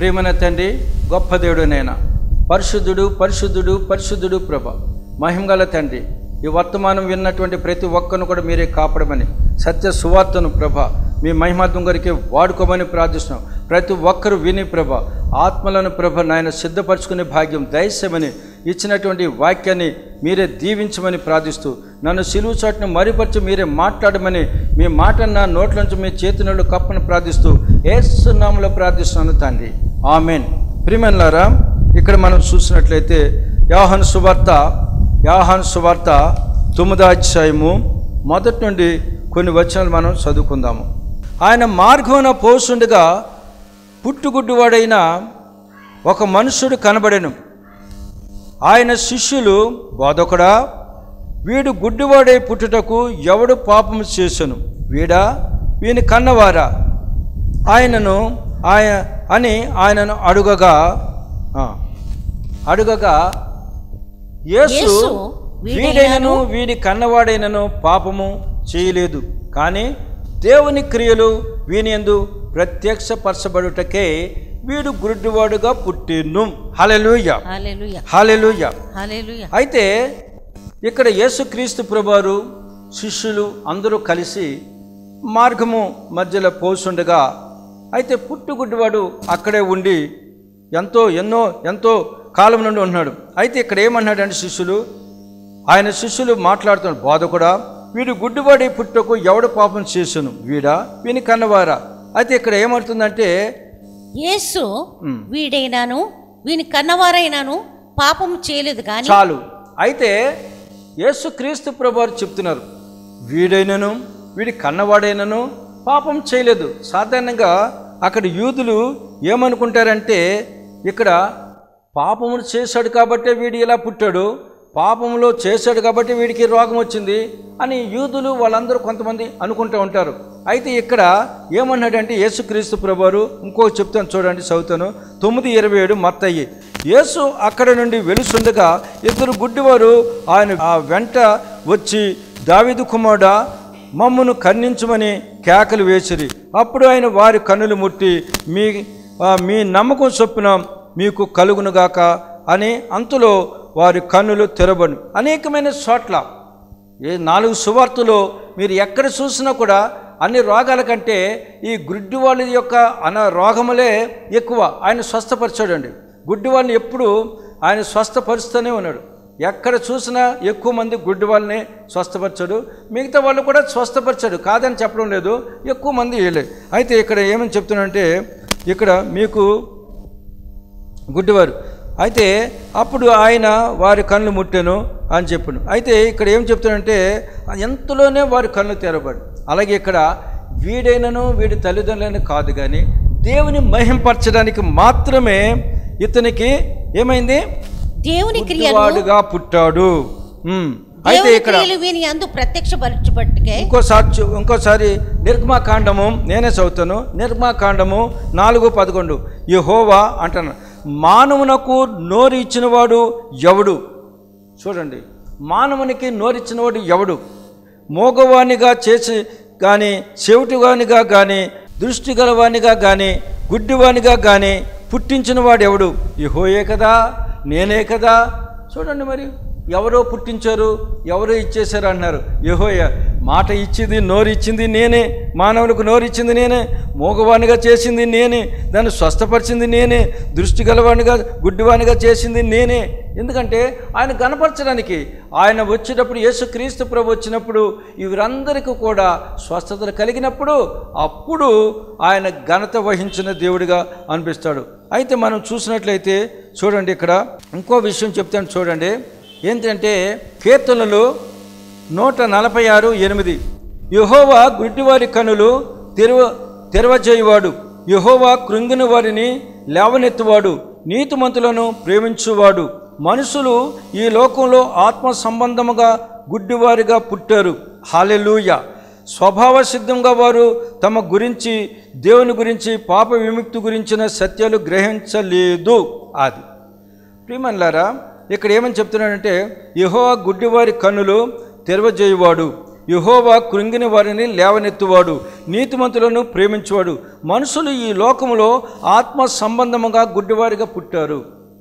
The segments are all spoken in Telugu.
ప్రేమన తండ్రి గొప్ప దేవుడు నేనా పరిశుద్ధుడు పరిశుద్ధుడు పరిశుద్ధుడు ప్రభ మహిమగల తండ్రి ఈ వర్తమానం విన్నటువంటి ప్రతి ఒక్కరిని కూడా మీరే కాపాడమని సత్య సువార్తను ప్రభ మీ మహిమాత్మ గారికి వాడుకోమని ప్రార్థిస్తున్నాం ప్రతి ఒక్కరు విని ప్రభ ఆత్మలను ప్రభ నాయన సిద్ధపరచుకునే భాగ్యం దయచేయమని ఇచ్చినటువంటి వాక్యాన్ని మీరే దీవించమని ప్రార్థిస్తూ నన్ను సిలువు చాటును మరిపరిచి మీరే మాట్లాడమని మీ మాట నా నోట్ల నుంచి మీ చేతినోళ్ళు కప్పని ప్రార్థిస్తూ ఏసునామలో ప్రార్థిస్తున్నాను తండ్రి ఆమెన్ ప్రిమెన్లారా ఇక్కడ మనం చూసినట్లయితే యాహన్ సువార్త యాహాన్ సువార్త తొమ్మిదో అధ్యాయము మొదటి నుండి కొన్ని వచనాలు మనం చదువుకుందాము ఆయన మార్గమున పోసుండగా పుట్టుగుడ్డువాడైన ఒక మనుషుడు కనబడెను ఆయన శిష్యులు బోధకుడా వీడు గుడ్డివాడై పుట్టుటకు ఎవడు పాపం చేసెను వీడా వీని కన్నవారా ఆయనను ఆయ అని ఆయనను అడుగగా ఆ, అడుగగా యేసు యేసు వీడైనను వీడి కన్నవాడైనను పాపము చేయలేదు కానీ దేవుని క్రియలు వీని యందు ప్రత్యక్షపరచబడుటకే వీడు గుడ్డివాడుగా పుట్టిను హలెలూయ హల్లెలూయా హలెలూయ హల్లెలూయా అయితే ఇక్కడ యేసుక్రీస్తు ప్రభువారు శిష్యులు అందరూ కలిసి మార్గము మధ్యలో పోసుండగా అయితే పుట్టుగుడ్డివాడు అక్కడే ఉండి ఎంతో ఎన్నో ఎంతో కాలం నుండి ఉన్నాడు అయితే ఇక్కడ ఏమన్నాడంటే శిష్యులు ఆయన శిష్యులు మాట్లాడుతున్నారు బోధకుడా వీడు గుడ్డివాడి పుట్టుకు ఎవడు పాపం చేసును వీడా వీని కన్నవారా అయితే ఇక్కడ ఏమవుతుందంటే యేసు ఉమ్. వీడైనాను వీని కన్నవారైనాను పాపం చేయలేదు కానీ చాలు అయితే యేసుక్రీస్తు ప్రభువారు చెప్తున్నారు వీడైనను వీడి కన్నవాడైనను పాపం చేయలేదు సాధారణంగా అక్కడ యూదులు ఏమనుకుంటారంటే ఇక్కడ పాపమును చేశాడు కాబట్టే వీడు ఇలా పుట్టాడు పాపములో చేశాడు కాబట్టి వీడికి రోగం వచ్చింది అని యూదులు వాళ్ళందరూ కొంతమంది అనుకుంటూ ఉంటారు అయితే ఇక్కడ ఏమన్నాడంటే యేసుక్రీస్తు ప్రభువారు ఇంకో చెప్తాను చూడండి చదువుతాను తొమ్మిది ఇరవై ఏడు మత్తయ్యి యేసు అక్కడ నుండి వెలుసుండగా ఇద్దరు గుడ్డివారు ఆయన ఆ వెంట వచ్చి దావిదు కుమారుడా మమ్మను కర్ణించమని కేకలు వేసిరి అప్పుడు ఆయన వారి కన్నులు ముట్టి మీ ఆ, మీ నమ్మకం చొప్పున మీకు కలుగునుగాక అని అంతలో వారి కన్నులు తెరబడు అనేకమైన చోట్ల ఏ నాలుగు సువార్తలు మీరు ఎక్కడ చూసినా కూడా అన్ని రోగాల కంటే ఈ గుడ్డి వాళ్ళ యొక్క అన రోగములే ఎక్కువ ఆయన స్వస్థపరిచాడండి గుడ్డి వాళ్ళని ఎప్పుడు ఆయన స్వస్థపరుస్తూనే ఉన్నాడు ఎక్కడ చూసినా ఎక్కువ మంది గుడ్డి వాళ్ళని స్వస్థపరిచాడు మిగతా వాళ్ళు కూడా స్వస్థపరిచాడు కాదని చెప్పడం లేదు ఎక్కువ మంది వేయలేదు అయితే ఇక్కడ ఏమని చెప్తున్నానంటే ఇక్కడ మీకు గుడ్డివారు అయితే అప్పుడు ఆయన వారి కళ్ళు ముట్టెను అని చెప్పాను అయితే ఇక్కడ ఏం చెప్తానంటే ఎంతలోనే వారి కళ్ళు తెరబడు అలాగే ఇక్కడ వీడైనను వీడి తల్లిదండ్రులని కాదు కానీ దేవుని మహింపరచడానికి మాత్రమే ఇతనికి ఏమైంది దేవుని క్రియలు గుడ్డివాడుగా పుట్టాడు ఉమ్. అయితే దేవుని ఇక్కడ క్రియలు వీని అందు ప్రత్యక్షపరచబట్టుకే ఇంకోసారి చూ- ఇంకోసారి నిర్మాకాండము నేనే చదువుతాను నిర్మాకాండము నాలుగు పదకొండు యెహోవా అంటాను మానవునకు నోరు ఇచ్చినవాడు ఎవడు చూడండి మానవునికి నోరిచ్చినవాడు ఎవడు మోగవానిగా చేసి కానీ చెవిటివానిగా కానీ దృష్టి గలవానిగా కానీ గుడ్డివానిగా కానీ పుట్టించినవాడు ఎవడు యెహోయే కదా నేనే కదా చూడండి మరి ఎవరో పుట్టించారు ఎవరో ఇచ్చేశారు అన్నారు యెహోయ మాట ఇచ్చింది నోరు ఇచ్చింది నేనే మానవులకు నోరు ఇచ్చింది నేనే మోగవానిగా చేసింది నేనే దాన్ని స్వస్థపరిచింది నేనే దృష్టి గలవానిగా గుడ్డివానిగా చేసింది నేనే ఎందుకంటే ఆయన గనపరచడానికి ఆయన వచ్చేటప్పుడు యేసుక్రీస్తు ప్రభు వచ్చినప్పుడు వీరందరికీ కూడా స్వస్థతలు కలిగినప్పుడు అప్పుడు ఆయన ఘనత వహించిన దేవుడిగా అనిపిస్తాడు అయితే మనం చూసినట్లయితే చూడండి ఇక్కడ ఇంకో విషయం చెప్తాను చూడండి ఏంటంటే కీర్తనలు నూట నలభై ఆరు ఎనిమిది యహోవా గుడ్డివారి కనులు తెరవ తెరవజేయువాడు యహోవా కృంగిన వారిని లేవనెత్తువాడు నీతిమంతులను ప్రేమించువాడు మనుషులు ఈ లోకంలో ఆత్మ సంబంధముగా గుడ్డివారిగా పుట్టారు హాలెలూయ స్వభావ సిద్ధంగా వారు తమ గురించి దేవుని గురించి పాప విముక్తి గురించిన సత్యాలు గ్రహించలేదు అది ప్రియమన్లారా ఇక్కడ ఏమని చెప్తున్నాడంటే యహో గుడ్డివారి కన్నులు తెరవజేయువాడు యహోవా కృంగిన వారిని లేవనెత్తువాడు నీతిమంతులను ప్రేమించువాడు మనుషులు ఈ లోకములో ఆత్మ సంబంధముగా గుడ్డివారిగా పుట్టారు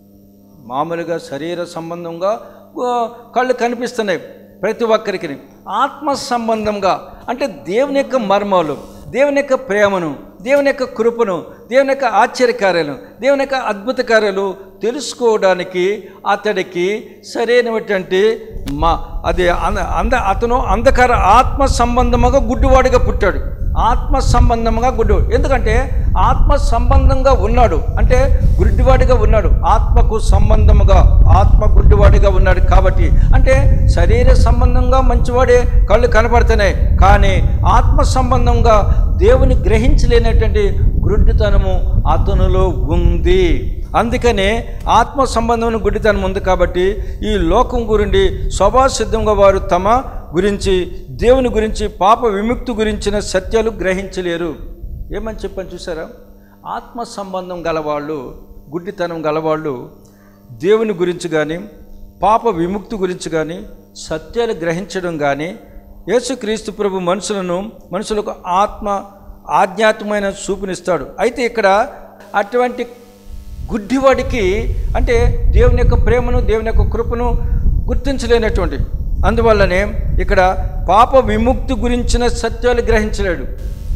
మామూలుగా శరీర సంబంధంగా ఆ, కళ్ళు కనిపిస్తున్నాయి ప్రతి ఒక్కరికి ఆత్మ సంబంధంగా అంటే దేవుని యొక్క మర్మాలు దేవుని యొక్క ప్రేమను దేవుని యొక్క కృపను దేవుని యొక్క ఆశ్చర్యకార్యాలు దేవుని యొక్క అద్భుత కార్యాలు తెలుసుకోవడానికి అతడికి సరైనటువంటి మా అది అంద అంద అతను అంధకార ఆత్మ సంబంధముగా గుడ్డివాడిగా పుట్టాడు ఆత్మ సంబంధంగా గుడ్డు ఎందుకంటే ఆత్మ సంబంధంగా ఉన్నాడు అంటే గుడ్డివాడిగా ఉన్నాడు ఆత్మకు సంబంధముగా ఆత్మ గుడ్డివాడిగా ఉన్నాడు కాబట్టి అంటే శరీర సంబంధంగా మంచివాడే కళ్ళు కనపడుతున్నాయి కానీ ఆత్మ సంబంధంగా దేవుని గ్రహించలేనటువంటి గుడ్డితనము అతనిలో ఉంది అందుకనే ఆత్మ సంబంధమైన గుడ్డితనం ఉంది కాబట్టి ఈ లోకం గురించి స్వభావసిద్ధంగా వారు తమ గురించి దేవుని గురించి పాప విముక్తి గురించిన సత్యాలు గ్రహించలేరు ఏమని చెప్పని చూసారా ఆత్మ సంబంధం గలవాళ్ళు గుడ్డితనం గలవాళ్ళు దేవుని గురించి కానీ పాప విముక్తి గురించి కానీ సత్యాలు గ్రహించడం కానీ యేసుక్రీస్తు ప్రభు మనుషులను మనుషులకు ఆత్మ ఆధ్యాత్మమైన చూపునిస్తాడు అయితే ఇక్కడ అటువంటి గుడ్డివాడికి అంటే దేవుని యొక్క ప్రేమను దేవుని యొక్క కృపను గుర్తించలేనటువంటి అందువల్లనే ఇక్కడ పాప విముక్తి గురించిన సత్యాలు గ్రహించలేడు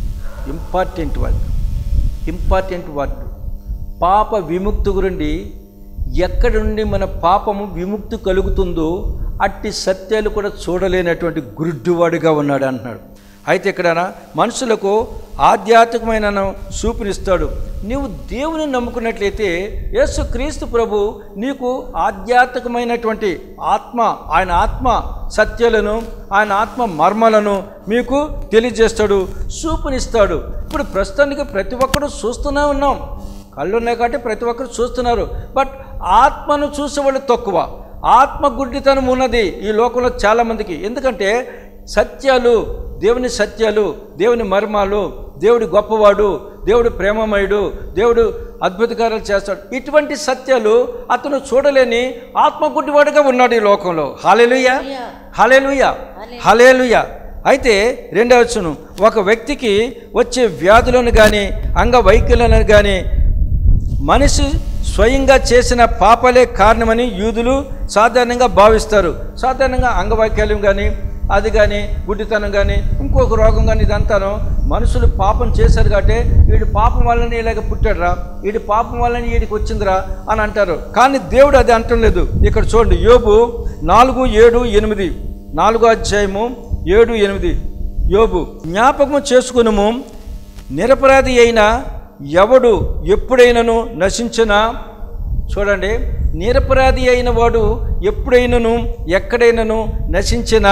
ఇంపార్టెంట్ వర్డ్ ఇంపార్టెంట్ వర్డ్ పాప విముక్తి గురించి ఎక్కడి నుండి మన పాపము విముక్తి కలుగుతుందో అట్టి సత్యాలు కూడా చూడలేనటువంటి గురుడ్డువాడిగా ఉన్నాడు అంటున్నాడు అయితే ఇక్కడ మనుషులకు ఆధ్యాత్మికమైన చూపునిస్తాడు నీవు దేవుని నమ్ముకున్నట్లయితే యేసు క్రీస్తు ప్రభు నీకు ఆధ్యాత్మికమైనటువంటి ఆత్మ ఆయన ఆత్మ సత్యాలను ఆయన ఆత్మ మర్మలను మీకు తెలియజేస్తాడు చూపునిస్తాడు ఇప్పుడు ప్రస్తుతానికి ప్రతి ఒక్కరు చూస్తూనే ఉన్నాం కళ్ళు ఉన్నాయి కాబట్టి ప్రతి ఒక్కరు చూస్తున్నారు బట్ ఆత్మను చూసేవాళ్ళు తక్కువ ఆత్మ గుడ్డితనం ఉన్నది ఈ లోకంలో చాలామందికి ఎందుకంటే సత్యాలు దేవుని సత్యాలు దేవుని మర్మాలు దేవుడి గొప్పవాడు దేవుడు ప్రేమమయుడు దేవుడు అద్భుతకారాలు చేస్తాడు ఇటువంటి సత్యాలు అతను చూడలేని ఆత్మ గుడ్డివాడుగా ఉన్నాడు ఈ లోకంలో హాలేలుయ హలేలుయ హలేలుయ అయితే రెండవచ్చును ఒక వ్యక్తికి వచ్చే వ్యాధులను కానీ అంగవైకల్యాలను కానీ మనిషి స్వయంగా చేసిన పాపలే కారణమని యూదులు సాధారణంగా భావిస్తారు సాధారణంగా అంగవైకల్యం కానీ అది కానీ గుడ్డితనం కానీ ఇంకొక రోగం కానీ ఇదంతాను మనుషులు పాపం చేశారు కాబట్టి వీడి పాపం వల్లనే ఇలాగ పుట్టాడురా వీడి పాపం వల్లనే వీడికి వచ్చిందిరా అని అంటారు కానీ దేవుడు అది అంటం లేదు ఇక్కడ చూడండి యోబు నాలుగు ఏడు ఎనిమిది నాలుగో అధ్యాయము ఏడు ఎనిమిది యోబు జ్ఞాపకం చేసుకునము నిరపరాధి అయిన ఎవడు ఎప్పుడైనను నశించినా చూడండి నిరపరాధి అయిన వాడు ఎప్పుడైనను ఎక్కడైనను నశించినా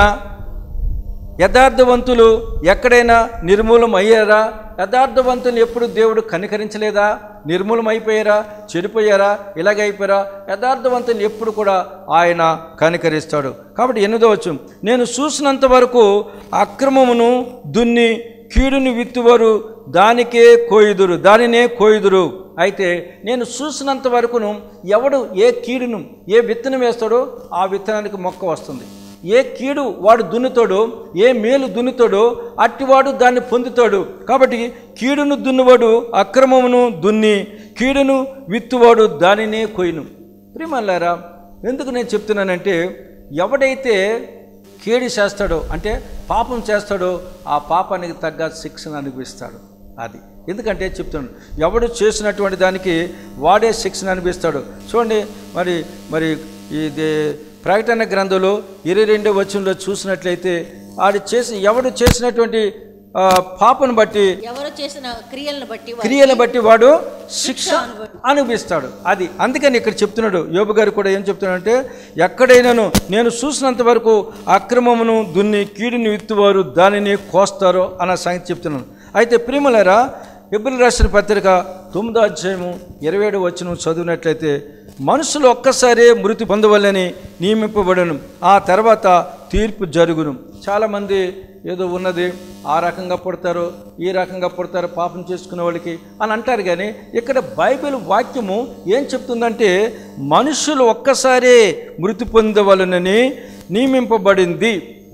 యథార్థవంతులు ఎక్కడైనా నిర్మూలం అయ్యారా యథార్థవంతులు ఎప్పుడు దేవుడు కనికరించలేదా నిర్మూలం అయిపోయారా చెడిపోయారా ఇలాగైపోయారా యథార్థవంతులు ఎప్పుడు కూడా ఆయన కనికరిస్తాడు కాబట్టి ఎనిమిదో వచ్చు నేను చూసినంత వరకు అక్రమమును దున్ని కీడుని విత్తువారు దానికే కోయుదురు దానినే కోయుదురు అయితే నేను చూసినంత వరకును ఎవడు ఏ కీడును ఏ విత్తనం వేస్తాడో ఆ విత్తనానికి మొక్క వస్తుంది ఏ కీడు వాడు దున్నుతాడో ఏ మేలు దున్నుతాడో అట్టివాడు దాన్ని పొందుతాడు కాబట్టి కీడును దున్నువాడు అక్రమమును దున్ని కీడును విత్తువాడు దానినే కొయ్యను ప్రియమల్లారా ఎందుకు నేను చెప్తున్నానంటే ఎవడైతే కీడి చేస్తాడో అంటే పాపం చేస్తాడో ఆ పాపానికి తగ్గ శిక్షను అనుభవిస్తాడు అది ఎందుకంటే చెప్తున్నాడు ఎవడు చేసినటువంటి దానికి వాడే శిక్షను అనిపిస్తాడు చూడండి మరి మరి ఇది ప్రకటన గ్రంథంలో ఇరవై రెండో వచనంలో చూసినట్లయితే ఆడు చేసి ఎవడు చేసినటువంటి ఆ, పాపను బట్టి ఎవరు చేసిన క్రియలను బట్టి వారు క్రియలను బట్టి వాడు శిక్ష అనుభవిస్తాడు అది అందుకని ఇక్కడ చెప్తున్నాడు యోబు గారు కూడా ఏం చెప్తున్నాడంటే ఎక్కడైనాను నేను చూసినంత వరకు అక్రమమును దున్ని కీడుని విత్తువారు దానిని కోస్తారో అన్న సంగతి చెప్తున్నాను అయితే ప్రియములరా ఎబ్రిల్ రాసిన పత్రిక తొమ్మిదో అధ్యాయము ఇరవై ఏడు వచ్చిన చదివినట్లయితే మనుషులు ఒక్కసారే మృతి పొందవలని నియమింపబడను ఆ తర్వాత తీర్పు జరుగును చాలామంది ఏదో ఉన్నది ఆ రకంగా పుడతారు ఈ రకంగా పుడతారు పాపం చేసుకునే వాళ్ళకి అని అంటారు కానీ ఇక్కడ బైబిల్ వాక్యము ఏం చెప్తుందంటే మనుషులు ఒక్కసారే మృతి పొందవలనని నియమింపబడింది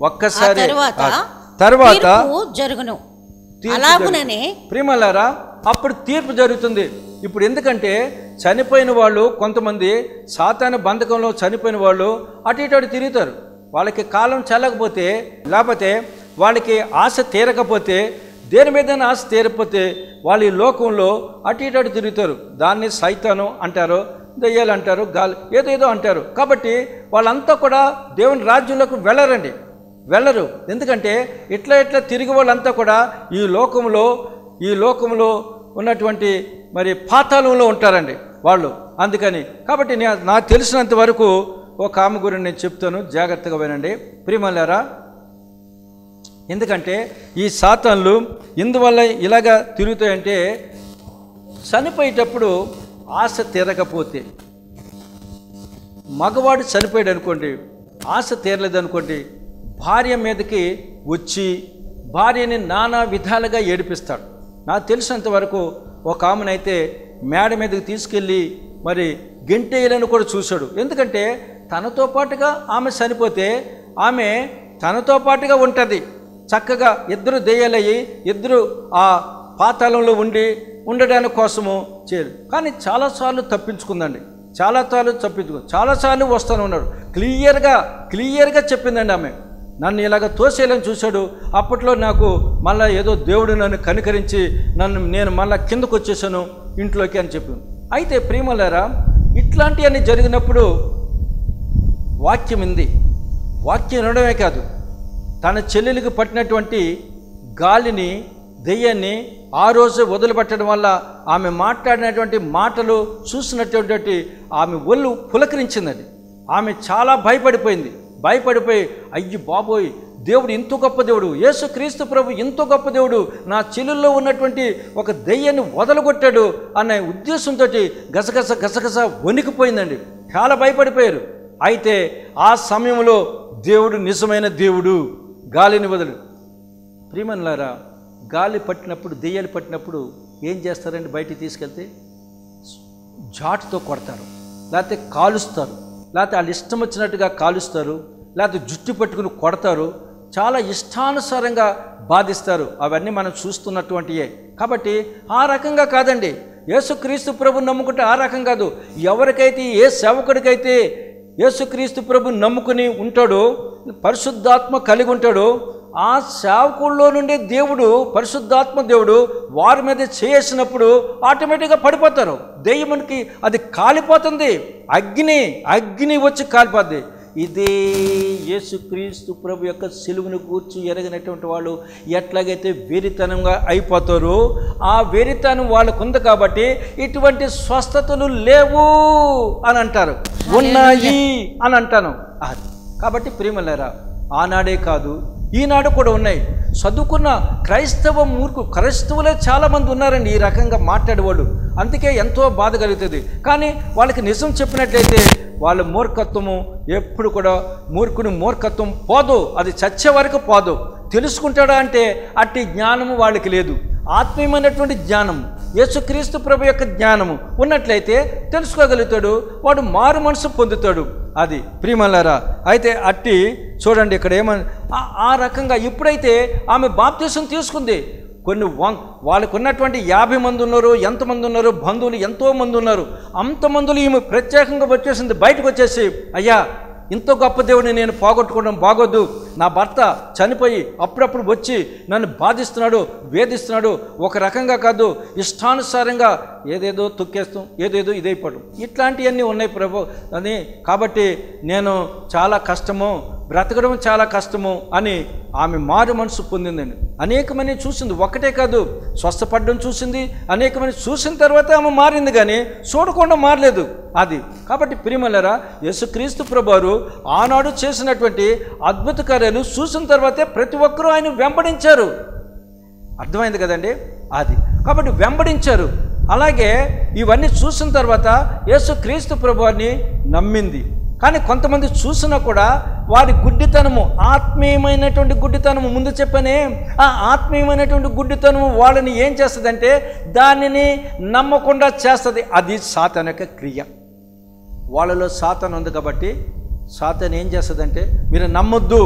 ఆ ఒక్కసారి తరువాత ఆ తర్వాత తీర్పు జరుగును తీర్పు అలాగుననే ప్రియమల్లారా అప్పుడు తీర్పు జరుగుతుంది ఇప్పుడు ఎందుకంటే చనిపోయిన వాళ్ళు కొంతమంది సాతాన బంధకంలో చనిపోయిన వాళ్ళు అటు ఇటు అటు తిరుగుతారు వాళ్ళకి కాలం చల్లకపోతే లేకపోతే వాళ్ళకి ఆశ తీరకపోతే దేని మీద ఆశ తీరకపోతే వాళ్ళు ఈ లోకంలో అటు ఇటు అటు తిరుగుతారు దాన్ని సైతాను అంటారు దయ్యాలు అంటారు గాలి ఏదేదో అంటారు కాబట్టి వాళ్ళంతా కూడా దేవుని రాజ్యంలోకి వెళ్ళరండి వెళ్ళరు ఎందుకంటే ఇట్లా ఇట్లా తిరిగి వాళ్ళంతా కూడా ఈ లోకంలో ఈ లోకంలో ఉన్నటువంటి మరి పాతాళంలో ఉంటారండి వాళ్ళు అందుకని కాబట్టి నే- నాకు తెలిసినంత వరకు ఒక ఆమె గురించి నేను చెప్తాను జాగ్రత్తగా వినండి ప్రియమల్లారా ఎందుకంటే ఈ సాతాన్లు ఇందువల్ల ఇలాగా తిరుగుతాయంటే చనిపోయేటప్పుడు ఆశ తీరకపోతే మగవాడు చనిపోయాడు అనుకోండి ఆశ తీరలేదు అనుకోండి భార్య మీదకి వచ్చి భార్యని నానా విధాలుగా ఏడిపిస్తాడు నాకు తెలిసినంత వరకు ఒక ఆమెనైతే మేడ మీదకి తీసుకెళ్ళి మరి గెంటేయాలని కూడా చూశాడు ఎందుకంటే తనతో పాటుగా ఆమె చనిపోతే ఆమె తనతో పాటుగా ఉంటుంది చక్కగా ఇద్దరు దెయ్యాలయ్యి ఇద్దరు ఆ పాతాళంలో ఉండి ఉండడానికి కోసము చేయరు కానీ చాలాసార్లు తప్పించుకుందండి చాలా సార్లు తప్పించుకో చాలాసార్లు వస్తూనే ఉన్నాడు క్లియర్గా క్లియర్గా చెప్పిందండి ఆమె నన్ను ఇలాగ తోసేయాలని చూశాడు అప్పట్లో నాకు మళ్ళీ ఏదో దేవుడు నన్ను కనికరించి నన్ను నేను మళ్ళీ కిందకు వచ్చేసాను ఇంట్లోకి అని చెప్పింది అయితే ప్రియమలారా ఇట్లాంటివన్నీ జరిగినప్పుడు వాక్యం ఉంది వాక్యం వినడమే కాదు తన చెల్లెలికి పట్టినటువంటి గాలిని దెయ్యాన్ని ఆ రోజు వదిలిపెట్టడం వల్ల ఆమె మాట్లాడినటువంటి మాటలు చూసినటువంటి ఆమె ఒళ్ళు పులకరించిందండి ఆమె చాలా భయపడిపోయింది భయపడిపోయి అయ్యి బాబోయ్ దేవుడు ఇంత గొప్ప దేవుడు యేసు క్రీస్తు ప్రభు ఇంత గొప్ప దేవుడు నా చెల్లుల్లో ఉన్నటువంటి ఒక దెయ్యాన్ని వదలగొట్టాడు అనే ఉద్దేశంతో గసగస గసగస వణికిపోయిందండి చాలా భయపడిపోయారు అయితే ఆ సమయంలో దేవుడు నిజమైన దేవుడు గాలిని వదలు ప్రియమన్లారా గాలి పట్టినప్పుడు దెయ్యాలు పట్టినప్పుడు ఏం చేస్తారండి బయటికి తీసుకెళ్తే జాటుతో కొడతారు లేకపోతే కాలుస్తారు లేకపోతే వాళ్ళు ఇష్టం వచ్చినట్టుగా కాలుస్తారు లేకపోతే జుట్టు పట్టుకుని కొడతారు చాలా ఇష్టానుసారంగా బాధిస్తారు అవన్నీ మనం చూస్తున్నటువంటియే కాబట్టి ఆ రకంగా కాదండి యేసుక్రీస్తు ప్రభు నమ్ముకుంటే ఆ రకం కాదు ఎవరికైతే ఏ సేవకుడికైతే యేసుక్రీస్తు ప్రభు నమ్ముకుని ఉంటాడో పరిశుద్ధాత్మ కలిగి ఉంటాడో ఆ సేవకుల్లో నుండి దేవుడు పరిశుద్ధాత్మ దేవుడు వారి మీద చేసినప్పుడు ఆటోమేటిక్గా పడిపోతారు దెయ్యమునికి అది కాలిపోతుంది అగ్ని అగ్ని వచ్చి కాలిపోద్ది ఇదే యేసుక్రీస్తు ప్రభు యొక్క సిలువును కూర్చి ఎరగినటువంటి వాళ్ళు ఎట్లాగైతే వెరితనంగా అయిపోతారో ఆ వెరితనం వాళ్ళకు ఉంది కాబట్టి ఇటువంటి స్వస్థతలు లేవు అని అంటారు ఉన్నాయి అని అంటాను అది కాబట్టి ప్రియమల్లారా ఆనాడే కాదు ఈనాడు కూడా ఉన్నాయి చదువుకున్న క్రైస్తవ మూర్ఖు క్రైస్తవులే చాలామంది ఉన్నారండి ఈ రకంగా మాట్లాడేవాళ్ళు అందుకే ఎంతో బాధ కలుగుతుంది కానీ వాళ్ళకి నిజం చెప్పినట్లయితే వాళ్ళ మూర్ఖత్వము ఎప్పుడు కూడా మూర్ఖుని మూర్ఖత్వం పోదు అది చచ్చే వరకు పోదు తెలుసుకుంటాడా అంటే అట్టి జ్ఞానము వాళ్ళకి లేదు ఆత్మీయమైనటువంటి జ్ఞానం యేసుక్రీస్తు ప్రభు యొక్క జ్ఞానము ఉన్నట్లయితే తెలుసుకోగలుగుతాడు వాడు మారు మనసు పొందుతాడు అది ప్రియమల్లారా అయితే అట్టి చూడండి ఇక్కడ ఏమని ఆ- ఆ రకంగా ఇప్పుడైతే ఆమె బాప్తీసం తీసుకుంది కొన్ని వన్ వాళ్ళకు ఉన్నటువంటి యాభై మంది ఉన్నారు ఎంతమంది ఉన్నారు బంధువులు ఎంతో మంది ఉన్నారు అంతమందులు ఈమె ప్రత్యేకంగా వచ్చేసింది బయటకు వచ్చేసి అయ్యా ఇంత గొప్ప దేవుడిని నేను పోగొట్టుకోవడం బాగోద్దు నా భర్త చనిపోయి అప్పుడప్పుడు వచ్చి నన్ను బాధిస్తున్నాడు వేధిస్తున్నాడు ఒక రకంగా కాదు ఇష్టానుసారంగా ఏదేదో తొక్కేస్తాం ఏదేదో ఇదైపోవడం ఇట్లాంటివన్నీ ఉన్నాయి ప్రభు అని కాబట్టి నేను చాలా కష్టము బ్రతకడం చాలా కష్టము అని ఆమె మారు మనసు పొందిందండి అనేకమంది చూసింది ఒకటే కాదు స్వస్థపడడం చూసింది అనేకమంది చూసిన తర్వాత ఆమె మారింది కానీ చూడకుండా మారలేదు అది కాబట్టి ప్రియమలరా యేసుక్రీస్తు ప్రభువారు ఆనాడు చేసినటువంటి అద్భుత కార్యాలు చూసిన తర్వాతే ప్రతి ఒక్కరూ ఆయన వెంబడించారు అర్థమైంది కదండి అది కాబట్టి వెంబడించారు అలాగే ఇవన్నీ చూసిన తర్వాత యేసు క్రీస్తు ప్రభువారిని నమ్మింది కానీ కొంతమంది చూసినా కూడా వారి గుడ్డితనము ఆత్మీయమైనటువంటి గుడ్డితనము ముందు చెప్పనే ఆ ఆత్మీయమైనటువంటి గుడ్డితనము వాళ్ళని ఏం చేస్తుందంటే దానిని నమ్మకుండా చేస్తుంది అది సాతాన్ యొక్క క్రియ వాళ్ళలో సాతాన్ ఉంది కాబట్టి సాతాన్ ఏం చేస్తుందంటే మీరు నమ్మొద్దు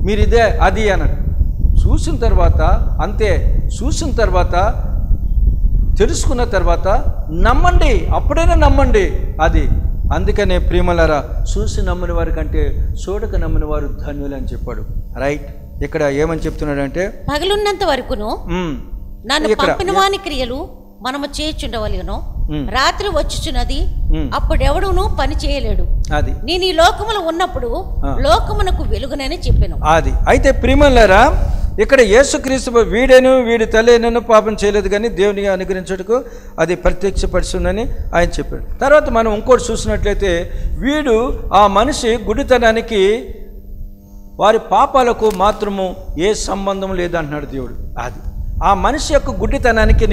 మీరు ఇదే అది అన్నాడు చూసిన తర్వాత అంతే చూసిన తర్వాత తెలుసుకున్న తర్వాత నమ్మండి అప్పుడైనా నమ్మండి అది అందుకనే ప్రియమలరా చూసి నమ్మని వారి కంటే చూడక నమ్మని వారు ధన్యులు అని చెప్పాడు రైట్ ఇక్కడ ఏమని చెప్తున్నాడంటే పగలున్నంత వరకును ఉమ్, నన్ను ఇక్కడ పంపిన వాని క్రియలు మనము చేయుచుండవలెను ఉమ్, రాత్రి వచ్చుచున్నది ఉమ్, అప్పుడెవడును పని చేయలేడు అది నేను ఈ లోకములో ఉన్నప్పుడు ఆ. లోకమునకు వెలుగునని చెప్పాను అది అయితే ప్రియమల్లరా ఇక్కడ యేసుక్రీస్తు వీడేను వీడి తల్లినను పాపం చేయలేదు కానీ దేవుని అనుగ్రహించుటకు అది ప్రత్యక్షపరుస్తుందని ఆయన చెప్పాడు తర్వాత మనం ఇంకోటి చూసినట్లయితే వీడు ఆ మనిషి గుడితనానికి వారి పాపాలకు మాత్రము ఏ సంబంధం లేదంటున్నాడు దేవుడు అది ఆ మనిషి యొక్క గుడ్డితనానికి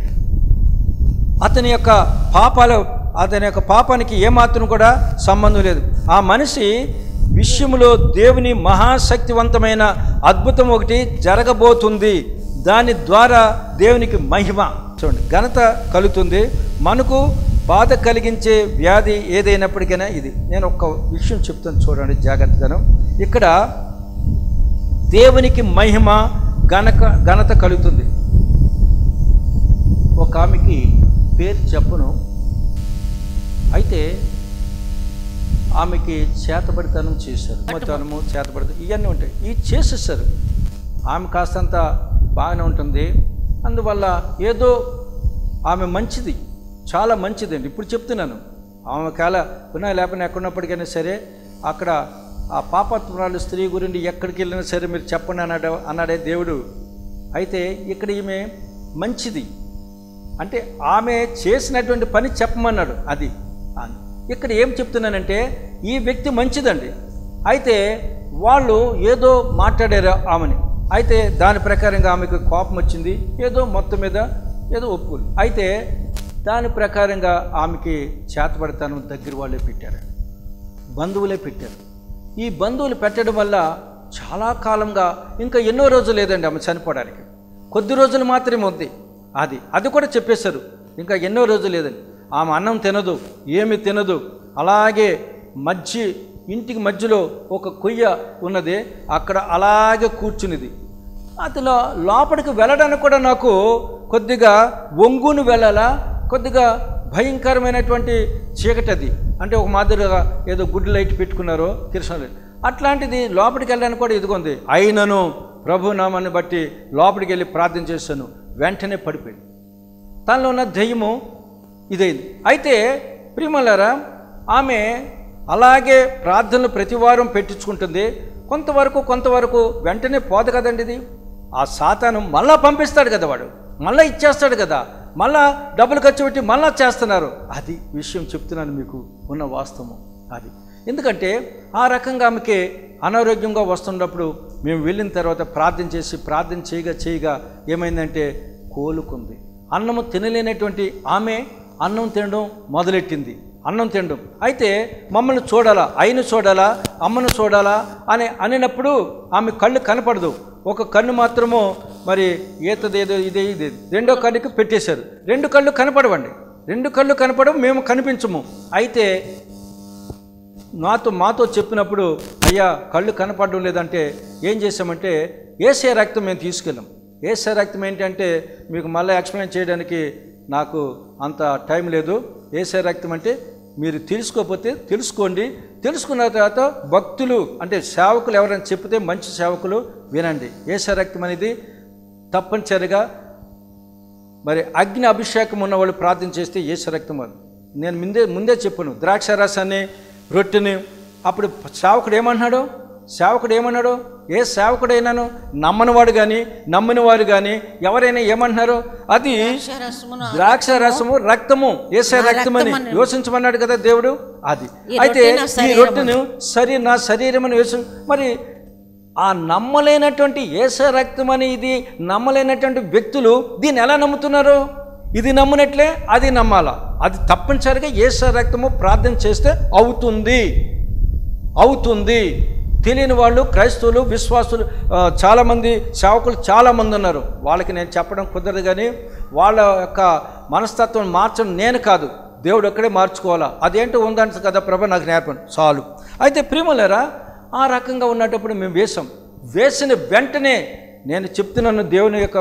అతని యొక్క పాపాల అతని యొక్క పాపానికి ఏమాత్రం కూడా సంబంధం లేదు ఆ మనిషి విషయంలో దేవుని మహాశక్తివంతమైన అద్భుతం ఒకటి జరగబోతుంది దాని ద్వారా దేవునికి మహిమ చూడండి ఘనత కలుగుతుంది మనకు బాధ కలిగించే వ్యాధి ఏదైనప్పటికైనా ఇది నేను ఒక విషయం చెప్తాను చూడండి జాగ్రత్తగాను ఇక్కడ దేవునికి మహిమ ఘనక ఘనత కలుగుతుంది ఒక ఆమెకి పేరు చెప్పను అయితే ఆమెకి చేతబడితనం చేశారు అమ్మతనము చేతబడిత ఇవన్నీ ఉంటాయి ఇవి చేసేసారు ఆమె కాస్తంత బాగానే ఉంటుంది అందువల్ల ఏదో ఆమె మంచిది చాలా మంచిదండి ఇప్పుడు చెప్తున్నాను ఆమె కాల ఉన్నా లేకపోయినా ఎక్కడున్నప్పటికైనా సరే అక్కడ ఆ పాపత్వరాలు స్త్రీ గురించి ఎక్కడికి వెళ్ళినా సరే మీరు చెప్పండి అన్నాడు అన్నాడే దేవుడు అయితే ఇక్కడ ఈమె మంచిది అంటే ఆమె చేసినటువంటి పని చెప్పమన్నాడు అది అని. ఇక్కడ ఏం చెప్తున్నానంటే ఈ వ్యక్తి మంచిదండి అయితే వాళ్ళు ఏదో మాట్లాడారు ఆమెని అయితే దాని ప్రకారంగా ఆమెకు కోపం వచ్చింది ఏదో మొత్తం మీద ఏదో ఒప్పుకోలు అయితే దాని ప్రకారంగా ఆమెకి చేతపడతాను దగ్గర వాళ్ళే పెట్టారు బంధువులే పెట్టారు ఈ బంధువులు పెట్టడం వల్ల చాలా కాలంగా ఇంకా ఎన్నో రోజులు లేదండి ఆమె చనిపోవడానికి కొద్ది రోజులు మాత్రమే ఉంది అది అది కూడా చెప్పేశారు ఇంకా ఎన్నో రోజులు లేదండి ఆమె అన్నం తినదు ఏమి తినదు అలాగే మధ్య ఇంటికి మధ్యలో ఒక కొయ్య ఉన్నది అక్కడ అలాగే కూర్చునిది అతను లోపలికి వెళ్ళడానికి కూడా నాకు కొద్దిగా ఒంగును వెళ్ళాలా కొద్దిగా భయంకరమైనటువంటి చీకటి అది అంటే ఒక మాదిరిగా ఏదో గుడ్ లైట్ పెట్టుకున్నారో కృష్ణ అట్లాంటిది లోపలికి వెళ్ళడానికి కూడా ఇదిగొంది అయినను ప్రభు నామాన్ని బట్టి లోపలికి వెళ్ళి ప్రార్థన చేశాను వెంటనే పడిపోయింది తనలో ఉన్న దయ్యము ఇదైంది అయితే ప్రియమలారా ఆమె అలాగే ప్రార్థనలు ప్రతివారం పెట్టించుకుంటుంది కొంతవరకు కొంతవరకు వెంటనే పోదు కదండి ఇది ఆ సాతాను మళ్ళా పంపిస్తాడు కదా వాడు మళ్ళా ఇచ్చేస్తాడు కదా మళ్ళా డబ్బులు ఖర్చు పెట్టి మళ్ళా చేస్తున్నారు అది విషయం చెప్తున్నాను మీకు ఉన్న వాస్తవం అది ఎందుకంటే ఆ రకంగా ఆమెకి అనారోగ్యంగా వస్తున్నప్పుడు మేము వెళ్ళిన తర్వాత ప్రార్థన చేసి ప్రార్థన చేయగా చేయగా ఏమైందంటే కోలుకుంది అన్నము తినలేనటువంటి ఆమె అన్నం తినడం మొదలెట్టింది అన్నం తినడం అయితే మమ్మల్ని చూడాలా అయిన చూడాలా అమ్మను చూడాలా అని అనినప్పుడు ఆమె కళ్ళు కనపడదు ఒక కన్ను మాత్రము మరి ఈతదేదో ఇదే ఇదే రెండో కళ్ళుకి పెట్టేశారు రెండు కళ్ళు కనపడవండి రెండు కళ్ళు కనపడవు మేము కనిపించము అయితే నాతో మాతో చెప్పినప్పుడు అయ్యా కళ్ళు కనపడడం లేదంటే ఏం చేసామంటే ఏసే రక్తం మేము తీసుకెళ్ళాం ఏసే రక్తం ఏంటంటే మీకు మళ్ళీ ఎక్స్ప్లెయిన్ చేయడానికి నాకు అంత టైం లేదు ఏసే రక్తం అంటే మీరు తెలుసుకోకపోతే తెలుసుకోండి తెలుసుకున్న తర్వాత భక్తులు అంటే సేవకులు ఎవరైనా చెప్తే మంచి సేవకులు వినండి ఏసే రక్తం అనేది తప్పనిసరిగా మరి అగ్ని అభిషేకం ఉన్న వాళ్ళు ప్రార్థన చేస్తే ఏసు రక్తం అది నేను ముందే ముందే చెప్పాను ద్రాక్ష రసాన్ని రొట్టెని అప్పుడు సేవకుడు ఏమన్నాడు సేవకుడు ఏమన్నాడు ఏ సేవకుడైనాను నమ్మనివాడు కానీ నమ్మిన వారు కానీ ఎవరైనా ఏమంటున్నారు అది ద్రాక్షారసమును ద్రాక్ష రసము రక్తము ఏసే నా రక్తమని రక్తమని. యోచించమన్నాడు కదా దేవుడు అది ఈ అయితే రొట్టె నా ఈ శరీరము. రొట్టెను సరి నా శరీరం అని యోచి మరి ఆ నమ్మలేనటువంటి ఏస రక్తం అని ఇది నమ్మలేనటువంటి వ్యక్తులు దీన్ని ఎలా నమ్ముతున్నారు ఇది నమ్మునట్లే అది నమ్మాలా అది తప్పనిసరిగా ఏస రక్తము ప్రార్థన చేస్తే అవుతుంది అవుతుంది తెలియని వాళ్ళు క్రైస్తవులు విశ్వాసులు ఆ, చాలామంది సేవకులు చాలామంది ఉన్నారు వాళ్ళకి నేను చెప్పడం కుదరదు కానీ వాళ్ళ యొక్క మనస్తత్వం మార్చడం నేను కాదు దేవుడు ఒక్కడే మార్చుకోవాలా అదేంటో ఉందంట కదా ప్రభ నాకు నేర్పండి చాలు అయితే ప్రేమలేరా ఆ రకంగా ఉన్నటప్పుడు మేము వేసాం వేసిన వెంటనే నేను చెప్తున్నాను దేవుని యొక్క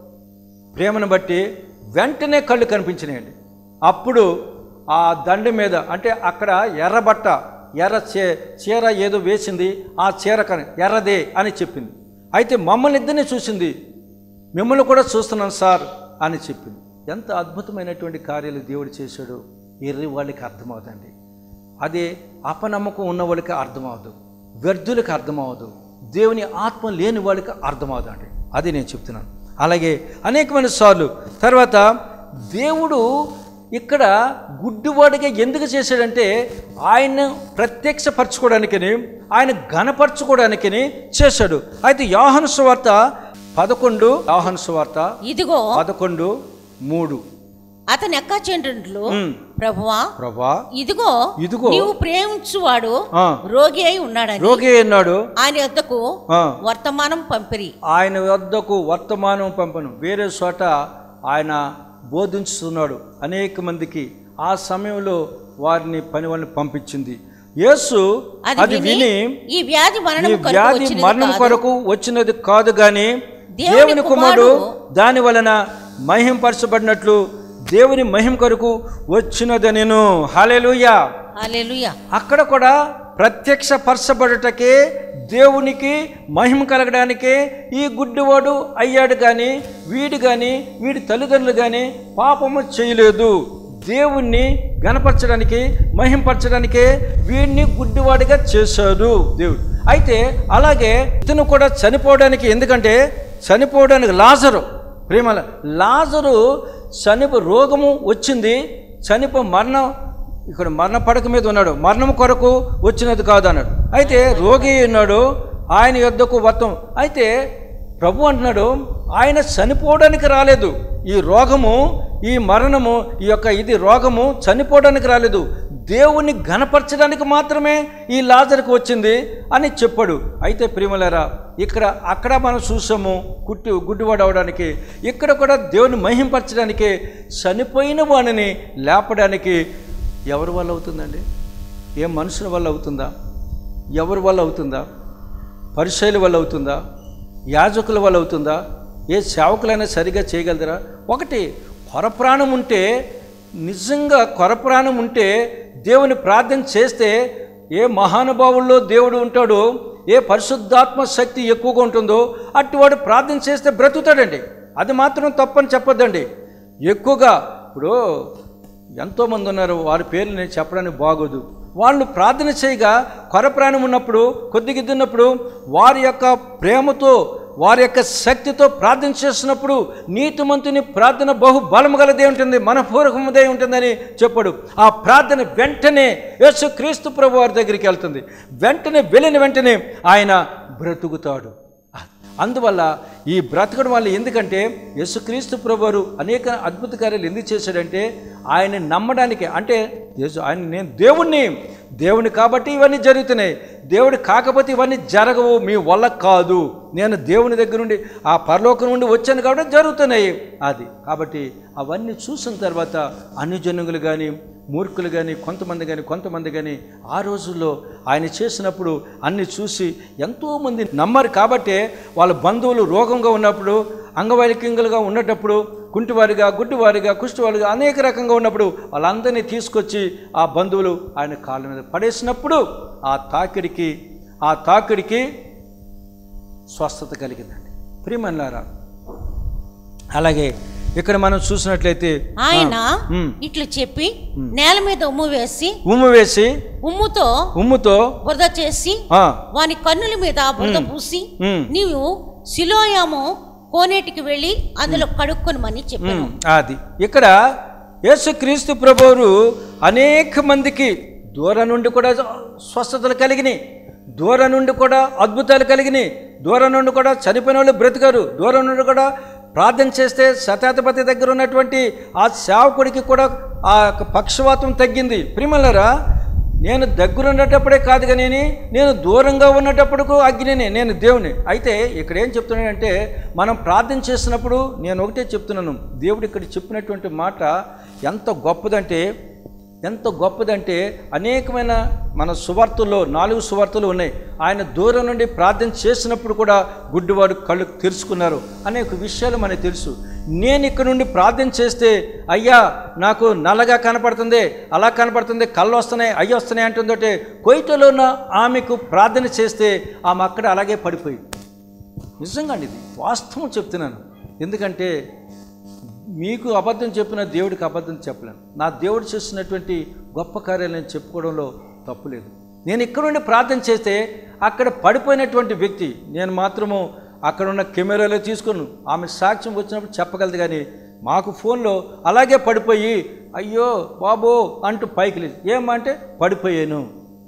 ప్రేమను బట్టి వెంటనే కళ్ళు కనిపించినాయండి అప్పుడు ఆ దండ మీద అంటే అక్కడ ఎర్రబట్ట ఎర్ర చే చీర ఏదో వేసింది ఆ చీర కని ఎర్రదే అని చెప్పింది అయితే మమ్మల్ని ఇద్దరిని చూసింది మిమ్మల్ని కూడా చూస్తున్నాను సార్ అని చెప్పింది ఎంత అద్భుతమైనటువంటి కార్యాలు దేవుడు చేశాడు ఎర్రి వాళ్ళకి అర్థమవుతుంది అదే అపనమ్మకం ఉన్న వాళ్ళకి అర్థమవదు వ్యర్థులకు అర్థమవదు దేవుని ఆత్మ లేని వాళ్ళకి అర్థమవదు అండి అది నేను చెప్తున్నాను అలాగే అనేకమైన సార్లు తర్వాత దేవుడు ఇక్కడ గుడ్డివాడిగా ఎందుకు చేశాడంటే ఆయన ప్రత్యక్షపరచుకోవడానికని ఆయన ఘనపరచుకోవడానికని చేశాడు అయితే యాహను సువార్త పదకొండు యాహను సువార్త ఇదిగో పదకొండు మూడు అతని అక్క చెండ్రుండ్లు ఉమ్. ప్రభువా ప్రభా ఇదిగో ఇదిగో. నీవు ప్రేమించువాడు ఆ. రోగి అయి ఉన్నాడని రోగి అన్నాడు ఆయన వద్దకు ఆ, వర్తమానం పంపిరి ఆయన వద్దకు వర్తమానం పంపను వేరే చోట ఆయన బోధించుతున్నాడు అనేక మందికి ఆ సమయంలో వారిని పని వాళ్ళని పంపించింది యేసు అది అది విని విని ఈ వ్యాధి ఈ మరణం కొరకు వ్యాధి వచ్చినది మరణం కాదు. కొరకు వచ్చినది కాదు గాని దేవుని దేవుని కుమారుడు కుమారుడు దాని వలన మహింపరచబడినట్లు దేవుని మహిమ కొరకు వచ్చినది నేను హాలేలుయా హల్లెలూయా అక్కడ కూడా ప్రత్యక్ష పరచబడుటకే దేవునికి మహిమ కలగడానికే ఈ గుడ్డివాడు అయ్యాడు కానీ వీడు కానీ వీడి తల్లిదండ్రులు కానీ పాపము చేయలేదు దేవుణ్ణి గణపరచడానికి మహింపరచడానికే వీడిని గుడ్డివాడిగా చేశాడు దేవుడు అయితే అలాగే ఇతను కూడా చనిపోవడానికి ఎందుకంటే చనిపోవడానికి లాజరు ప్రేమల లాజరు చనిపో రోగము వచ్చింది చనిపో మరణం ఇక్కడ మరణ పడక మీద ఉన్నాడు మరణం కొరకు వచ్చినది కాదు అన్నాడు అయితే రోగి ఉన్నాడు ఆయన యొద్దకు వర్తం అయితే ప్రభు అంటున్నాడు ఆయన చనిపోవడానికి రాలేదు ఈ రోగము ఈ మరణము ఈ యొక్క ఇది రోగము చనిపోవడానికి రాలేదు దేవుణ్ణి ఘనపరచడానికి మాత్రమే ఈ లాజర్కి వచ్చింది అని చెప్పాడు అయితే ప్రియమలారా ఇక్కడ అక్కడ మనం చూసాము కుట్టి గుడ్డివాడు అవడానికి ఇక్కడ కూడా దేవుని మహింపరచడానికి చనిపోయిన వాడిని లేపడానికి ఎవరి వల్ల అవుతుందండి ఏ మనుషుల వల్ల అవుతుందా ఎవరి వల్ల అవుతుందా పరిశైలి వల్ల అవుతుందా యాజకుల వల్ల అవుతుందా ఏ సేవకులైనా సరిగా చేయగలరా ఒకటి కొరప్రాణం ఉంటే నిజంగా కొరప్రాణం ఉంటే దేవుని ప్రార్థన చేస్తే ఏ మహానుభావుల్లో దేవుడు ఉంటాడో ఏ పరిశుద్ధాత్మ శక్తి ఎక్కువగా ఉంటుందో అట్టివాడు ప్రార్థన చేస్తే బ్రతుకుతాడండి అది మాత్రం తప్పని చెప్పొద్దండి ఎక్కువగా ఇప్పుడు ఎంతోమంది ఉన్నారు వారి పేర్లు నేను చెప్పడానికి బాగోదు వాళ్ళు ప్రార్థన చేయగా కొరప్రాణం ఉన్నప్పుడు కొద్దిగిద్దున్నప్పుడు వారి యొక్క ప్రేమతో వారి యొక్క శక్తితో ప్రార్థన చేస్తున్నప్పుడు నీతిమంతుని ప్రార్థన బహు బలము గలదే ఉంటుంది మనపూర్వకముదే ఉంటుందని చెప్పాడు ఆ ప్రార్థన వెంటనే యేసు క్రీస్తు ప్రభు వారి దగ్గరికి వెళ్తుంది వెంటనే వెళ్ళిన వెంటనే ఆయన బ్రతుకుతాడు అందువల్ల ఈ బ్రతకడం వల్ల ఎందుకంటే యేసుక్రీస్తు ప్రభువారు అనేక అద్భుత కార్యాలు ఎందుకు చేశాడంటే ఆయన నమ్మడానికి అంటే యేసు ఆయన నేను దేవుణ్ణి దేవుని కాబట్టి ఇవన్నీ జరుగుతున్నాయి దేవుడు కాకపోతే ఇవన్నీ జరగవు మీ వల్ల కాదు నేను దేవుని దగ్గర నుండి ఆ పరలోకం నుండి వచ్చాను కాబట్టి జరుగుతున్నాయి అది కాబట్టి అవన్నీ చూసిన తర్వాత అన్ని జనుగులు కానీ మూర్ఖులు కానీ కొంతమంది కానీ కొంతమంది కానీ ఆ రోజుల్లో ఆయన చేసినప్పుడు అన్ని చూసి ఎంతోమంది నమ్మరు కాబట్టే వాళ్ళ బంధువులు రోగంగా ఉన్నప్పుడు అంగవైకల్యంగా ఉన్నటప్పుడు కుంటివారిగా గుడ్డివారిగా కుష్టివారిగా అనేక రకంగా ఉన్నప్పుడు వాళ్ళందరినీ తీసుకొచ్చి ఆ బంధువులు ఆయన కాళ్ళ మీద పడేసినప్పుడు ఆ తాకిడికి ఆ తాకిడికి స్వస్థత కలిగిందండి ప్రియమన్నారా అలాగే ఇక్కడ మనం చూసినట్లయితే ఆయన ఉమ్. ఇట్లు చెప్పి నేల మీద ఉమ్ము వేసి ఉమ్ము వేసి ఉమ్ముతో ఉమ్ముతో బురద చేసి ఆ, వాని కన్నుల మీద బురద పూసి ఉమ్, నీవు శిలోయాము కోనేటికి వెళ్ళి అందులో కడుక్కొనమని చెప్పాను ఉమ్, అది ఇక్కడ యేసుక్రీస్తు ప్రభువురు అనేక మందికి దూరం నుండి కూడా స్వస్థతలు కలిగినాయి దూరం నుండి కూడా అద్భుతాలు కలిగినాయి దూరం నుండి కూడా చనిపోయిన వాళ్ళు బ్రతికారు దూరం నుండి కూడా ప్రార్థన చేస్తే శతాధిపతి దగ్గర ఉన్నటువంటి ఆ సేవకుడికి కూడా ఆ యొక్క పక్షవాతం తగ్గింది ప్రిమలరా నేను దగ్గర ఉన్నటప్పుడే కాదు కానీ నేను దూరంగా ఉన్నటప్పుడు అగ్నినే నేను దేవుని అయితే ఇక్కడ ఏం చెప్తున్నానంటే మనం ప్రార్థన చేసినప్పుడు నేను ఒకటే చెప్తున్నాను దేవుడు ఇక్కడ చెప్పినటువంటి మాట ఎంత గొప్పదంటే ఎంత గొప్పదంటే అనేకమైన మన సువార్తల్లో నాలుగు సువార్తలు ఉన్నాయి ఆయన దూరం నుండి ప్రార్థన చేసినప్పుడు కూడా గుడ్డివాడు కళ్ళు తెరుచుకున్నారు అనేక విషయాలు మనకు తెలుసు నేను ఇక్కడ నుండి ప్రార్థన చేస్తే అయ్యా నాకు నల్లగా కనపడుతుంది అలా కనపడుతుంది కళ్ళు వస్తున్నాయి అయ్యి వస్తున్నాయి అంటుందంటే కొయిటలో ఉన్న ఆమెకు ప్రార్థన చేస్తే ఆమె అక్కడ అలాగే పడిపోయింది నిజంగా అండి ఇది వాస్తవం చెప్తున్నాను ఎందుకంటే మీకు అబద్ధం చెప్పిన దేవుడికి అబద్ధం చెప్పలేను నా దేవుడు చేస్తున్నటువంటి గొప్ప కార్యాలు నేను చెప్పుకోవడంలో తప్పు లేదు నేను ఇక్కడ నుండి ప్రార్థన చేస్తే అక్కడ పడిపోయినటువంటి వ్యక్తి నేను మాత్రము అక్కడ ఉన్న కెమెరాలో తీసుకుని ఆమె సాక్ష్యం వచ్చినప్పుడు చెప్పగలదు కానీ మాకు ఫోన్లో అలాగే పడిపోయి అయ్యో బాబో అంటూ పైకి లేదు ఏమంటే పడిపోయాను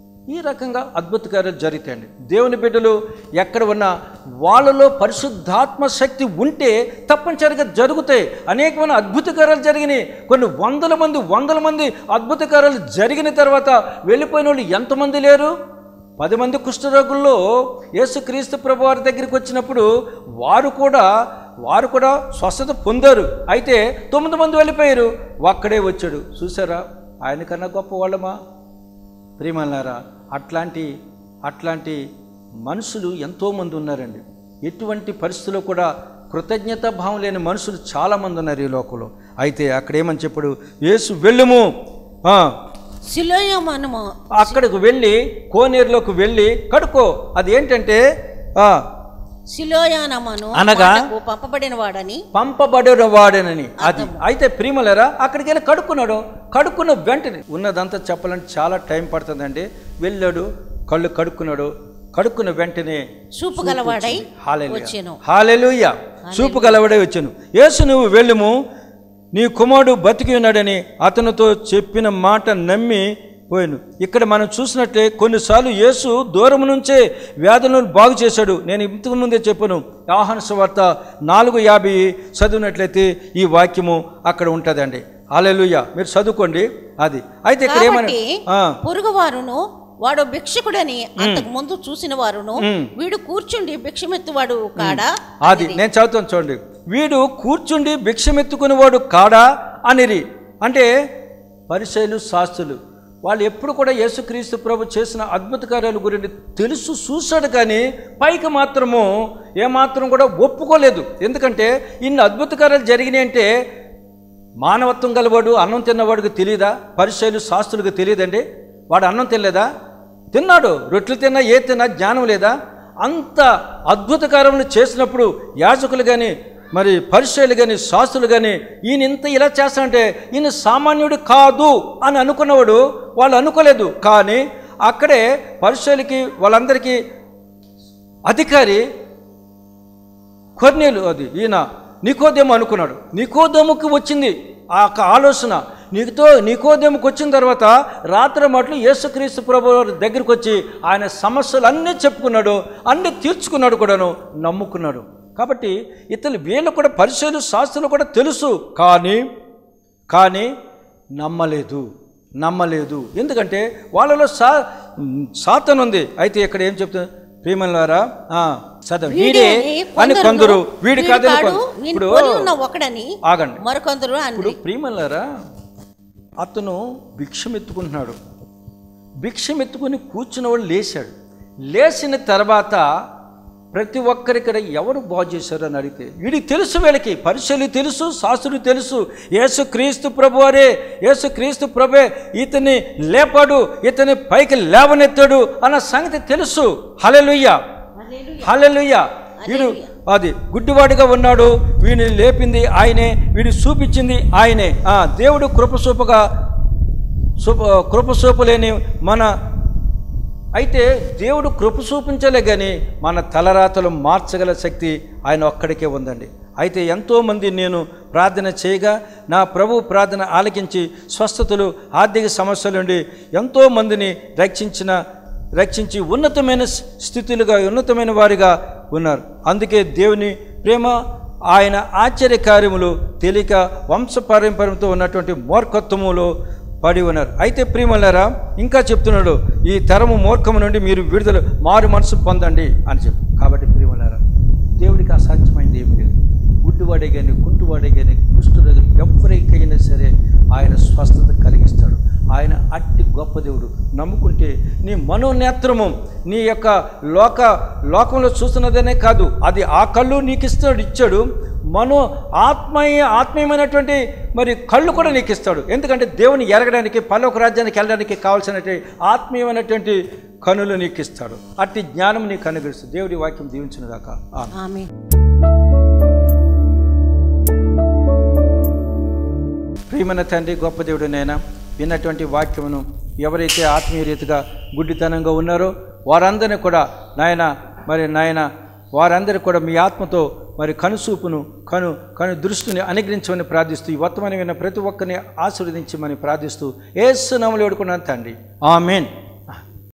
ఈ రకంగా అద్భుత కార్యాలు జరుగుతాయండి దేవుని బిడ్డలు ఎక్కడ ఉన్నా వాళ్ళలో పరిశుద్ధాత్మ శక్తి ఉంటే తప్పనిసరిగా జరుగుతాయి అనేకమైన అద్భుత కార్యాలు జరిగినాయి కొన్ని వందల మంది వందల మంది అద్భుత కార్యాలు జరిగిన తర్వాత వెళ్ళిపోయిన వాళ్ళు ఎంతమంది లేరు పది మంది కుష్ఠరోగుల్లో యేసుక్రీస్తు ప్రభు వారి దగ్గరికి వచ్చినప్పుడు వారు కూడా వారు కూడా స్వస్థత పొందారు అయితే తొమ్మిది మంది వెళ్ళిపోయారు ఒక్కడే వచ్చాడు చూసారా ఆయనకన్నా గొప్ప వాళ్ళమా ప్రియమన్నారా అట్లాంటి అట్లాంటి మనుషులు ఎంతోమంది ఉన్నారండి ఎటువంటి పరిస్థితుల్లో కూడా కృతజ్ఞత భావం లేని మనుషులు చాలామంది ఉన్నారు ఈ లోకంలో అయితే అక్కడ ఏమని చెప్పాడు యేసు వెళ్ళుము ఆ, శిలోయమనము అక్కడికి వెళ్ళి కోనేరులోకి వెళ్ళి కడుక్కో అది ఏంటంటే ఆ, శిలోయానమను అనగా? మాటకు పంపబడిన వాడని పంపబడిన వాడేనని అది అయితే ప్రియమలరా అక్కడికి వెళ్ళి కడుక్కున్నాడు కడుక్కున్న వెంటనే ఉన్నదంతా చెప్పాలంటే చాలా టైం పడుతుందండి వెళ్ళాడు కళ్ళు కడుక్కున్నాడు కడుక్కున్న వెంటనే చూపు గలవాడై హాలెలుయా. వచ్చెను. హాలెలుయా చూపు గలవడే వచ్చాను యేసు నువ్వు వెళ్ళుము నీ కుమారుడు బతికి ఉన్నాడని అతనితో చెప్పిన మాట నమ్మి పోయాను ఇక్కడ మనం చూసినట్లే కొన్నిసార్లు యేసు దూరం నుంచే వ్యాధులను బాగు చేశాడు నేను ఇంతకు ముందే చెప్పాను ఆహ్వాన సువార్త నాలుగు యాభై చదివినట్లయితే ఈ వాక్యము అక్కడ ఉంటుందండి హాలెలుయా మీరు చదువుకోండి అది అయితే ఇక్కడ ఏమని కాబట్టి ఆ, పొరుగువారును వాడు భిక్షకుడని అంతకు ముందు చూసిన వారును వీడు కూర్చుండి భిక్షమెత్తువాడు కాడా అది నేను చదువుతాను చూడండి వీడు కూర్చుండి భిక్షమెత్తుకునేవాడు కాడా అనిరి అంటే పరిచయలు శాస్త్రులు వాళ్ళు ఎప్పుడు కూడా యేసుక్రీస్తు ప్రభు చేసిన అద్భుత కార్యాల గురించి తెలుసు చూశాడు కానీ పైకి మాత్రము ఏమాత్రం కూడా ఒప్పుకోలేదు ఎందుకంటే ఇన్ని అద్భుత కార్యాలు జరిగినాయి అంటే మానవత్వం గలవాడు అన్నం తిన్నవాడికి తెలియదా పరిచయలు శాస్త్రులకు తెలియదండి వాడు అన్నం తినలేదా తిన్నాడు రొట్టెలు తిన్నా ఏ తిన్నా జ్ఞానం లేదా అంత అద్భుత కార్యములు చేసినప్పుడు యాజకులు కానీ మరి పరిచయలు కానీ శాస్త్రులు కానీ ఈయన ఇంత ఇలా చేస్తానంటే ఈయన సామాన్యుడు కాదు అని అనుకున్నవాడు వాళ్ళు అనుకోలేదు కానీ అక్కడే పరిచయలకి వాళ్ళందరికీ అధికారి కొన్నేలు అది ఈయన నికోదేము అనుకున్నాడు నికోదేముకి వచ్చింది ఆ యొక్క ఆలోచన నీకుతో నికోదేముకి వచ్చిన తర్వాత రాత్రి మట్లు యేసుక్రీస్తు ప్రభు వారి దగ్గరికి వచ్చి ఆయన సమస్యలు అన్నీ చెప్పుకున్నాడు అన్నీ తీర్చుకున్నాడు కూడాను నమ్ముకున్నాడు కాబట్టి ఇతను వీళ్ళు కూడా పరిశీలు శాస్త్రులు కూడా తెలుసు కానీ కానీ నమ్మలేదు నమ్మలేదు ఎందుకంటే వాళ్ళలో సా సాతన్ ఉంది అయితే ఇక్కడ ఏం చెప్తుంది ప్రియమలారా చదవ వీడే అని కొందరు వీడి కాదని కాదు కొందరు. వీని ఇప్పుడు పోలి ఉన్న ఒకడని ఆగండి మరికొందరు ఇప్పుడు అని ప్రియమల్లారా అతను భిక్షం ఎత్తుకుంటున్నాడు భిక్షం ఎత్తుకుని కూర్చున్నవాడు లేచాడు లేచిన తర్వాత ప్రతి ఒక్కరి ఇక్కడ ఎవరు బాగు చేశారు అని అడిగితే వీడికి తెలుసు వీళ్ళకి పరిశీలి తెలుసు శాస్త్రుడు తెలుసు యేసు క్రీస్తు ప్రభువారే యేసు క్రీస్తు ప్రభే ఇతన్ని లేపాడు ఇతని పైకి లేవనెత్తాడు అన్న సంగతి తెలుసు హలెలుయ్య హలెలుయ్య వీడు అది గుడ్డివాడిగా ఉన్నాడు వీడిని లేపింది ఆయనే వీడి చూపించింది ఆయనే ఆ, దేవుడు కృప చూపగా చూప కృప చూపలేని మన అయితే దేవుడు కృప చూపించలే కానీ మన తలరాతలు మార్చగల శక్తి ఆయన ఒక్కడికే ఉందండి అయితే ఎంతోమంది నేను ప్రార్థన చేయగా నా ప్రభు ప్రార్థన ఆలకించి స్వస్థతలు ఆర్థిక సమస్యల నుండి ఎంతోమందిని రక్షించిన రక్షించి ఉన్నతమైన స్థితులుగా ఉన్నతమైన వారిగా ఉన్నారు అందుకే దేవుని ప్రేమ ఆయన ఆశ్చర్య కార్యములు తెలియక వంశపారంపర్యంతో ఉన్నటువంటి మూర్ఖత్వములో పడి ఉన్నారు అయితే ప్రియమల్లారా ఇంకా చెప్తున్నాడు ఈ తరము మూర్ఖము నుండి మీరు విడుదల మారు మనసు పొందండి అని చెప్పి కాబట్టి ప్రియమల్లారా దేవుడికి అసాధ్యమైంది ఏమి లేదు గుడ్డివాడే కానీ కుంటువాడే కానీ కుష్ఠుడు ఎవరికైనా సరే ఆయన స్వస్థత కలిగిస్తాడు ఆయన అట్టి గొప్ప దేవుడు నమ్ముకుంటే నీ మనోనేత్రము నీ యొక్క లోక లోకంలో చూస్తున్నదనే కాదు అది ఆ కళ్ళు నీకు ఇస్తాడు ఇచ్చాడు మనో ఆత్మీయ ఆత్మీయమైనటువంటి మరి కళ్ళు కూడా నీకు ఇస్తాడు ఎందుకంటే దేవుని ఎరగడానికి పల్లొక రాజ్యానికి వెళ్ళడానికి కావాల్సినటువంటి ఆత్మీయమైనటువంటి కనులు నీకు ఇస్తాడు అట్టి జ్ఞానం నీకు అనుగ్రహిస్తుంది దేవుడి వాక్యం దీవించునుగాక ఆమె ఆమె ప్రియమైన తండ్రి గొప్ప దేవుడు నైనా విన్నటువంటి వాక్యమును ఎవరైతే ఆత్మీయ రీతిగా గుడ్డితనంగా ఉన్నారో వారందరినీ కూడా నాయన మరి నాయన వారందరూ కూడా మీ ఆత్మతో మరి కనుసూపును కను కను దృష్టిని అనుగ్రహించమని ప్రార్థిస్తూ ఈ వర్తమానం విన్న ప్రతి ఒక్కరిని ఆశీర్వదించమని ప్రార్థిస్తూ ఏసు నమలు వేడుకున్నాను తండ్రి ఆమెన్